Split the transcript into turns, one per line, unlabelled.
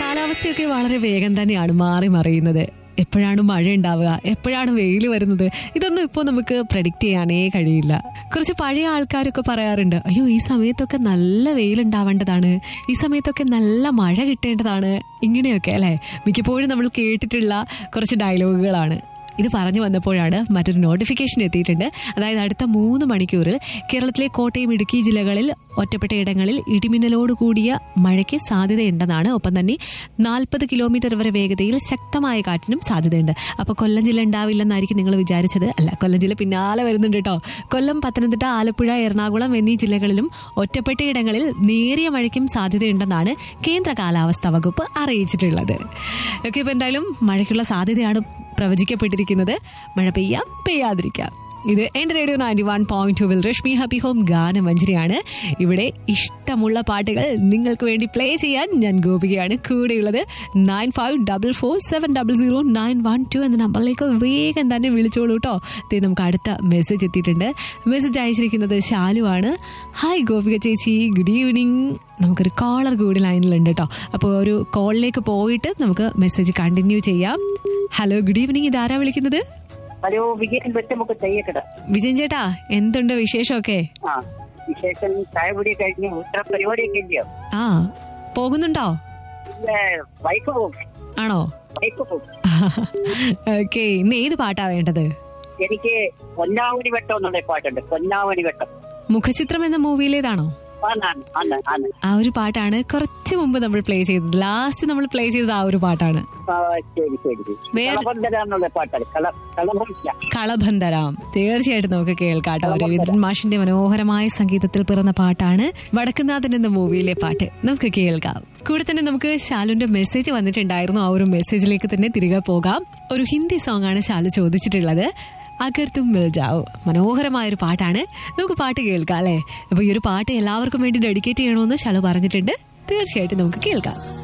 കാലാവസ്ഥയൊക്കെ വളരെ വേഗം തന്നെയാണ് മാറി മറിയുന്നത് എപ്പോഴാണ് മഴ ഉണ്ടാവുക എപ്പോഴാണ് വെയിൽ വരുന്നത് ഇതൊന്നും ഇപ്പോൾ നമുക്ക് പ്രഡിക്റ്റ് ചെയ്യാനേ കഴിയില്ല കുറച്ച് പഴയ ആൾക്കാരൊക്കെ പറയാറുണ്ട് അയ്യോ ഈ സമയത്തൊക്കെ നല്ല വെയിലുണ്ടാവേണ്ടതാണ് ഈ സമയത്തൊക്കെ നല്ല മഴ കിട്ടേണ്ടതാണ് ഇങ്ങനെയൊക്കെ അല്ലെ മിക്കപ്പോഴും നമ്മൾ കേട്ടിട്ടുള്ള കുറച്ച് ഡയലോഗുകളാണ് ഇത് പറഞ്ഞു വന്നപ്പോഴാണ് മറ്റൊരു നോട്ടിഫിക്കേഷൻ എത്തിയിട്ടുണ്ട് അതായത് അടുത്ത മൂന്ന് മണിക്കൂറിൽ കേരളത്തിലെ കോട്ടയം ഇടുക്കി ജില്ലകളിൽ ഒറ്റപ്പെട്ട ഇടങ്ങളിൽ ഇടിമിന്നലോട് കൂടിയ മഴയ്ക്ക് സാധ്യതയുണ്ടെന്നാണ് ഒപ്പം തന്നെ നാൽപ്പത് കിലോമീറ്റർ വരെ വേഗതയിൽ ശക്തമായ കാറ്റിനും സാധ്യതയുണ്ട് അപ്പൊ കൊല്ലം ജില്ല ഉണ്ടാവില്ലെന്നായിരിക്കും നിങ്ങൾ വിചാരിച്ചത് അല്ല കൊല്ലം ജില്ല പിന്നാലെ വരുന്നുണ്ട് കേട്ടോ കൊല്ലം പത്തനംതിട്ട ആലപ്പുഴ എറണാകുളം എന്നീ ജില്ലകളിലും ഒറ്റപ്പെട്ട ഇടങ്ങളിൽ നേരിയ മഴയ്ക്കും സാധ്യതയുണ്ടെന്നാണ് കേന്ദ്ര കാലാവസ്ഥാ വകുപ്പ് അറിയിച്ചിട്ടുള്ളത് ഓക്കെ ഇപ്പൊ എന്തായാലും മഴയ്ക്കുള്ള സാധ്യതയാണ് പ്രവചിക്കപ്പെട്ടിരിക്കുന്നത് മഴ പെയ്യാം പെയ്യാതിരിക്കാം ഇത് എന്റെ റേഡിയോ നയൻറ്റി വൺ പോയിന്റ് ടൂവിൽ രശ്മി ഹാപ്പി ഹോം ഗാനമഞ്ജരിയാണ് ഇവിടെ ഇഷ്ടമുള്ള പാട്ടുകൾ നിങ്ങൾക്ക് വേണ്ടി പ്ലേ ചെയ്യാൻ ഞാൻ ഗോപികയാണ് കൂടെയുള്ളത് nine five double four seven double zero nine one two എന്ന നമ്പറിലേക്ക് വേഗം തന്നെ വിളിച്ചോളൂ കേട്ടോ ദേ നമുക്ക് അടുത്ത മെസ്സേജ് എത്തിയിട്ടുണ്ട് മെസ്സേജ് അയച്ചിരിക്കുന്നത് ശാലുവാണ് ഹായ് ഗോപിക ചേച്ചി ഗുഡ് ഈവനിങ് നമുക്കൊരു കോളർ കൂടി ലൈനിലുണ്ട് കേട്ടോ അപ്പോൾ ഒരു കോളിലേക്ക് പോയിട്ട് നമുക്ക് മെസ്സേജ് കണ്ടിന്യൂ ചെയ്യാം ഹലോ ഗുഡ് ഈവനിങ് ഇതാരാ വിളിക്കുന്നത്
ഹലോ വിജയൻ വെച്ചമുക്ക് തയ്യക്കട
വിജയൻ ചേട്ടാ എന്തുണ്ട് വിശേഷമൊക്കെ
ആ വിശേഷം ചായപൊടി കഴിഞ്ഞ് ഉത്തര പരിപാടിയൊക്കെ ഇല്ലയോ
ആ പോകുന്നുണ്ടോ
ഇല്ല വൈഫ് പോകും
ആണോ
വൈഫ് പോകും
ഓക്കെ ഇന്ന് ഏത് പാട്ടാ വേണ്ടത്
എനിക്ക് പൊന്നാവണി വെട്ടം എന്നുള്ള പാട്ടുണ്ട് പൊന്നാവണി വെട്ടം
മുഖചിത്രം എന്ന മൂവിയിലേതാണോ
ആന്നാണ് ആന്ന് ആന്ന്
ആ ഒരു പാട്ടാണ് കുറച്ച് മുമ്പ് നമ്മൾ പ്ലേ ചെയ്തത് ലാസ്റ്റ് നമ്മൾ പ്ലേ ചെയ്തത് ആ ഒരു പാട്ടാണ്
ആ, ശരി ശരി ശരി
വേറെ-
കളബന്ധര എന്നുള്ള പാട്ടാണ് കള കളബന്ധ
കളഭന്തരാം തീർച്ചയായിട്ടും നമുക്ക് കേൾക്കാട്ടോ രവീന്ദ്രൻ മാഷിന്റെ മനോഹരമായ സംഗീതത്തിൽ പിറന്ന പാട്ടാണ് വടക്കുന്നാഥൻ എന്ന മൂവിയിലെ പാട്ട് നമുക്ക് കേൾക്കാം കൂടെ തന്നെ നമുക്ക് ശാലുന്റെ മെസ്സേജ് വന്നിട്ടുണ്ടായിരുന്നു ആ ഒരു മെസ്സേജിലേക്ക് തന്നെ തിരികെ പോകാം ഒരു ഹിന്ദി സോങ് ആണ് ശാലു ചോദിച്ചിട്ടുള്ളത് അഗർ തും മിൽ ജാവോ മനോഹരമായ ഒരു പാട്ടാണ് നമുക്ക് പാട്ട് കേൾക്കാം അല്ലെ അപ്പൊ ഈ ഒരു പാട്ട് എല്ലാവർക്കും വേണ്ടി ഡെഡിക്കേറ്റ് ചെയ്യണമെന്ന് ശാലു പറഞ്ഞിട്ടുണ്ട് തീർച്ചയായിട്ടും നമുക്ക് കേൾക്കാം